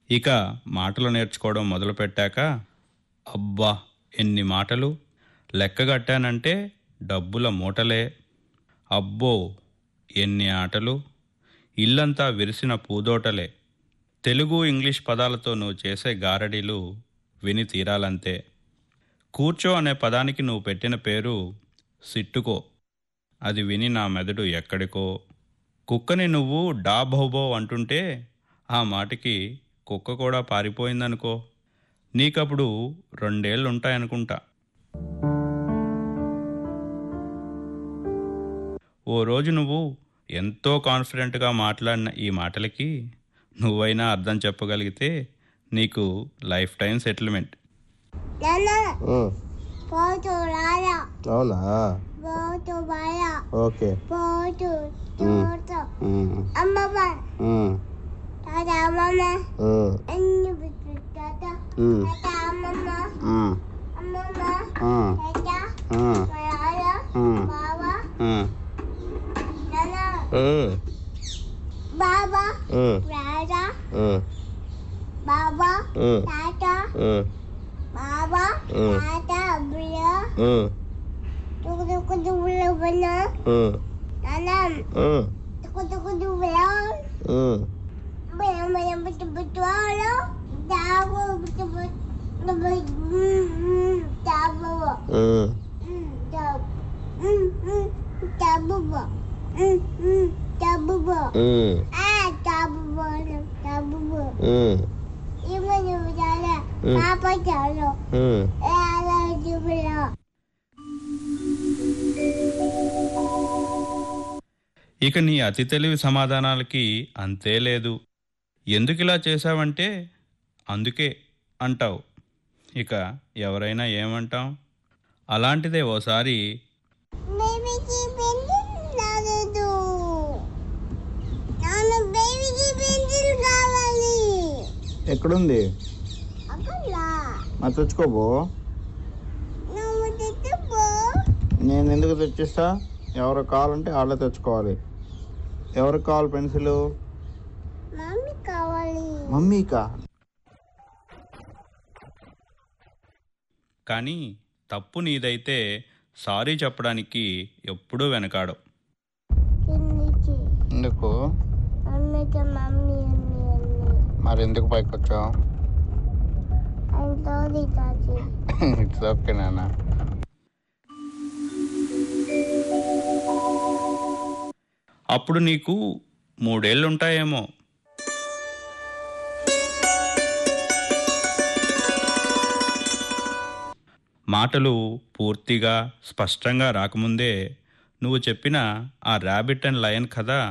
ఇక మాటలు నేర్చుకోవడం మొదలుపెట్టాక అబ్బా ఎన్ని మాటలు లెక్కగట్టానంటే డబ్బుల మూటలే అబ్బో ఎన్ని ఆటలు ఇల్లంతా విరిసిన పూదోటలే తెలుగు ఇంగ్లీష్ పదాలతో నువ్వు చేసే గారడీలు విని తీరాలంతే కూర్చో అనే పదానికి నువ్వు పెట్టిన పేరు సిట్టుకో అది విని నా మెదడు ఎక్కడికో కుక్కని నువ్వు డా భౌబో అంటుంటే ఆ మాటకి కుక్క కూడా పారిపోయిందనుకో నీకప్పుడు రెండేళ్ళు ఉంటాయనుకుంటా ఓ రోజు నువ్వు ఎంతో కాన్ఫిడెంట్గా మాట్లాడిన ఈ మాటలకి నువ్వైనా అర్థం చెప్పగలిగితే నీకు లైఫ్ టైం సెటిల్మెంట్ నాన్న ఉమ్, పోతు రారా అవునా పోతు బారా ఓకే పోతు చూత ఉమ్, అమ్మమ్మ ఉమ్, తాత అమ్మమ్మ ఉమ్, అన్ని బిట్టు తాత ఉమ్, తాత అమ్మమ్మ ఉమ్, అమ్మమ్మ ఉమ్, తాత ఉమ్, రారా ఉమ్, బాబా ఉమ్, నాన్న ఉమ్, బాబా ఉమ్, రారా ఉమ్, బాబా ఉమ్, తాత ఉమ్, బాబా ఉమ్. తాత అబ్బుల ఉమ్, తుకు తుకు తుకుల బన ఉమ్, నాన్న ఉమ్, తుకు తుకు తుకుల ఉమ్, Bem, bem, bitu bitu alo. Dabu bitu bitu. Dabu. ఉమ్, Dabu. Dabu. Dabu. ఉమ్, Ah, dabu. Dabu. ఉమ్, Ima ni berjalan. Hmm. Apa jalan? ఉమ్. Eh, ada juga. ఇక నీ అతి తెలివి సమాధానాలకి అంతే లేదు ఎందుకిలా చేశావంటే అందుకే అంటావు ఇక ఎవరైనా ఏమంటాం అలాంటిదే ఓసారి బేబీకి పెన్సిల్ రాలేదు నాన్న బేబీకి పెన్సిల్ కావాలి ఎక్కడుంది అక్కడ మరి తెచ్చుకోబో నువ్వు తెచ్చుకో నేను ఎందుకు తెచ్చిస్తా ఎవరు కావాలంటే వాళ్ళే తెచ్చుకోవాలి ఎవరికి కావాలి పెన్సిల్ మమ్మీ కావాలి మమ్మీకా కానీ తప్పు నీదైతే సారీ చెప్పడానికి ఎప్పుడూ వెనకాడు కిందికి ఎందుకు మమ్మీకి మమ్మీ అన్ని అన్ని మరి ఎందుకు పైకి వచ్చావు ఐమ్ సారీ తాచి ఇట్స్ ఓకే నాన్న అప్పుడు నీకు మూడేళ్ళుంటాయేమో మాటలు పూర్తిగా స్పష్టంగా రాకముందే నువ్వు చెప్పిన ఆ ర్యాబిట్ అండ్ లయన్ కథ